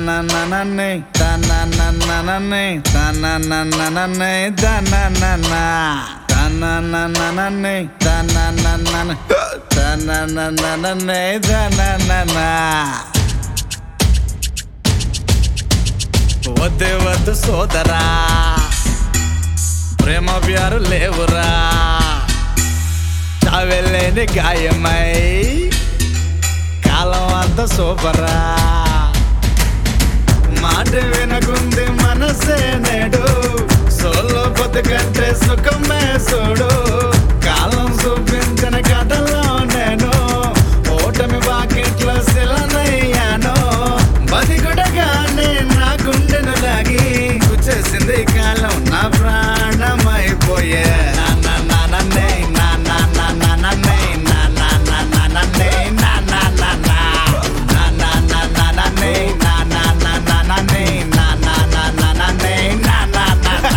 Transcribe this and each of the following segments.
తనననననే తనననననే తనననననే తననన తనననననే తనననన తనననననే తననన వద్దే వద్దు సోదరా ప్రేమ ప్యారు లేవురా చావెళ్ళేని గాయమై కాలం అంత సూపరా మాట వినకుంది మనసే నేడు సోలో బతుకంటే సుఖమే చూడు కాలం చూపించిన కథలో నేను ఓటమి బాకెట్లో శిలనయ్యాను బతికుడగానే నా గుండెను లాగి గుచ్చేసింది కాలం నా ప్రాణమైపోయే నా నా నా నన్నే నా నా నా నా నన్నే నా నా నా నా నన్నే నా నా నా నా నా నా నా నా నన్నే నా నా నా నా నన్నే నా నా నా నా నన్నే నా నా నా నా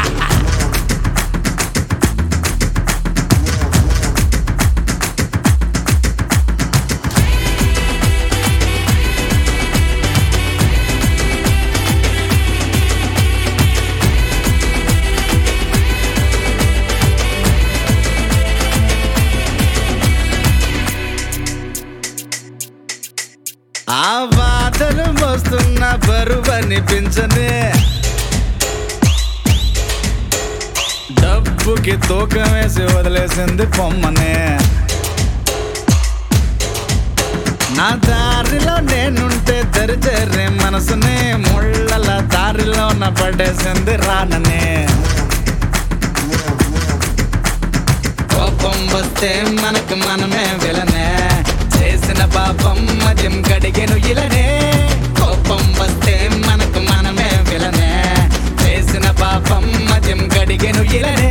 ఆ బాధలు మోస్తున్న బరువు అనిపించనే డబ్బుకి తూకం వేసి వదిలేసింది పొమ్మనే నా దారిలో నేనుంటే తెరిచేరే మనసునే ముళ్ళల దారిలో నా పడేసింది రాననే కోపం వస్తే మనకు మనమే విలనే చేసిన పాపం మద్యం కడిగెను ఇలనే కోపం వస్తే మనకు మనమే విలనే చేసిన పాపం మద్యం కడిగెను ఇలనే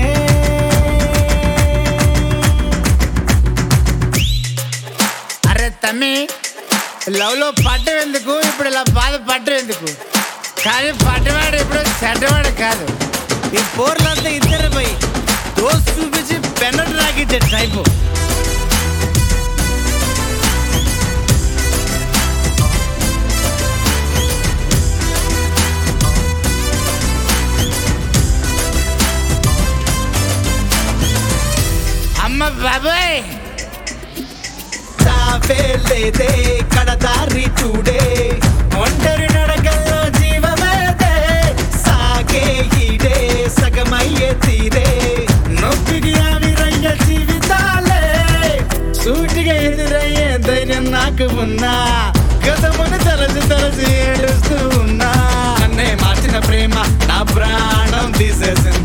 అరే తమ్మి లవ్ లో పడ్డం ఎందుకు ఇప్పుడు ఇలా బాధ పడ్డం ఎందుకు కానీ పడ్డవాడు ఇప్పుడు చెడ్డవాడు కాదు ఈ పోర్లంతా ఇద్దరు పోయి దోస్తు చూపించి పెన్నట్టు రాకిచ్చే టైపు అమ్మ బాబాయ్ తాపే లేదే కడదారి చూడే ఒంటరి నడకల్లో జీవమేదే సాగే ఈడే సగమయ్యే తీరే నొప్పికి ఆవిరయ్య జీవితాలే సూటిగా ఎదురయ్యే ధైర్యం నాకు ఉన్నా గతమును తలసి తలసి ఏడుస్తూ ఉన్నా నన్నే మార్చిన ప్రేమ నా ప్రాణం తీసేసింది